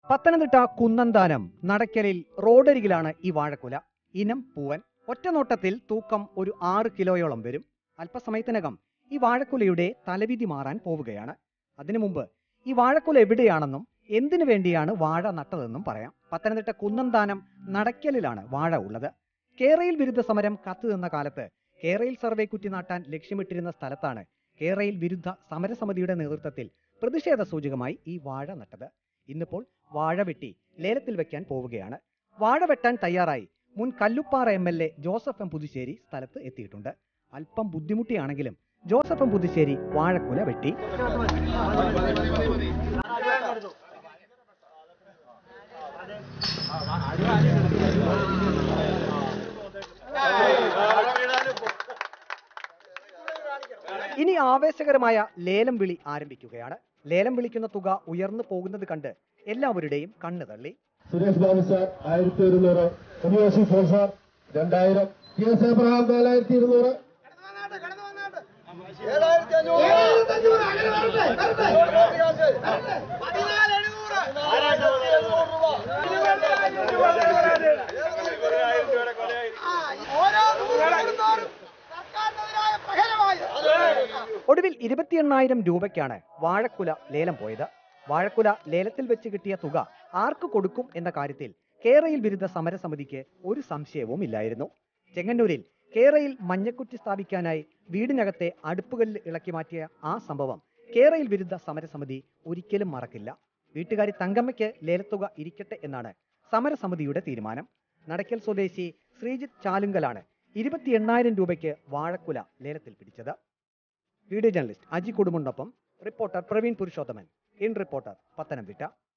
പത്തനംതിട്ട കുന്നന്താനം നടക്കലിൽ റോഡരികിലാണ് ഈ വാഴക്കുല ഇനം പൂവൻ ഒറ്റനോട്ടത്തിൽ തൂക്കം ഒരു ആറ് കിലോയോളം വരും അല്പസമയത്തിനകം ഈ വാഴക്കുലയുടെ തലവിധി മാറാൻ പോവുകയാണ് അതിനു മുമ്പ് ഈ വാഴക്കുല എവിടെയാണെന്നും എന്തിനു വേണ്ടിയാണ് വാഴ നട്ടതെന്നും പറയാം പത്തനംതിട്ട കുന്നന്താനം നടക്കലിലാണ് വാഴ ഉള്ളത് കേരയിൽ വിരുദ്ധ സമരം കത്തുനിന്ന കാലത്ത് കേരയിൽ സർവേ കുറ്റിനാട്ടാൻ ലക്ഷ്യമിട്ടിരുന്ന സ്ഥലത്താണ് കേരയിൽ വിരുദ്ധ സമരസമിതിയുടെ നേതൃത്വത്തിൽ പ്രതിഷേധ സൂചകമായി ഈ വാഴ നട്ടത് ഇന്നിപ്പോൾ വാഴ വെട്ടി ലേലത്തിൽ വെക്കാൻ പോവുകയാണ് വാഴ വെട്ടാൻ തയ്യാറായി മുൻ Kalluppara M L A Joseph M Puthusseri സ്ഥലത്ത് എത്തിയിട്ടുണ്ട് അല്പം ബുദ്ധിമുട്ടിയാണെങ്കിലും ജോസഫ് എം പുതുശ്ശേരി വാഴക്കുല വെട്ടി ഇനി ആവേശകരമായ ലേലം വിളി ആരംഭിക്കുകയാണ് ലേലം വിളിക്കുന്ന തുക ഉയർന്നു പോകുന്നത് കണ്ട് എല്ലാവരുടെയും കണ്ണു തള്ളി സുരേഷ് ബാബു സാർ ആയിരത്തി ഒരുന്നൂറ് ഉനിവേഴ്സിറ്റി ഫോർ സാർ രണ്ടായിരം ടി എസ് എബ്രഹാം നാലായിരത്തി ഇരുന്നൂറ് സർക്കാരിനെതിരായ പ്രഹരമായി ഒടുവിൽ ഇരുപത്തി എണ്ണായിരം രൂപയ്ക്കാണ് വാഴക്കുല ലേലം പോയത് വാഴക്കുല ലേലത്തിൽ വെച്ച് കിട്ടിയ തുക ആർക്ക് കൊടുക്കും എന്ന കാര്യത്തിൽ കേരയിൽ വിരുദ്ധ സമരസമിതിക്ക് ഒരു സംശയവും ഇല്ലായിരുന്നു ചെങ്ങന്നൂരിൽ കേരയിൽ മഞ്ഞക്കുറ്റി സ്ഥാപിക്കാനായി വീടിനകത്തെ അടുപ്പുകല്ല് ഇളക്കി മാറ്റിയ ആ സംഭവം കേരയിൽ വിരുദ്ധ സമരസമിതി ഒരിക്കലും മറക്കില്ല വീട്ടുകാരി തങ്കമ്മയ്ക്ക് ലേലത്തുക ഇരിക്കട്ടെ എന്നാണ് സമരസമിതിയുടെ തീരുമാനം നടക്കൽ സ്വദേശി ശ്രീജിത്ത് ചാലുങ്കലാണ് ഇരുപത്തി എണ്ണായിരം രൂപയ്ക്ക് വാഴക്കുല ലേലത്തിൽ പിടിച്ചത് വീഡിയോ ജേർണലിസ്റ്റ് അജി കുടുംബനൊപ്പം reporter Praveen Purushothaman in reporter Pathanamthitta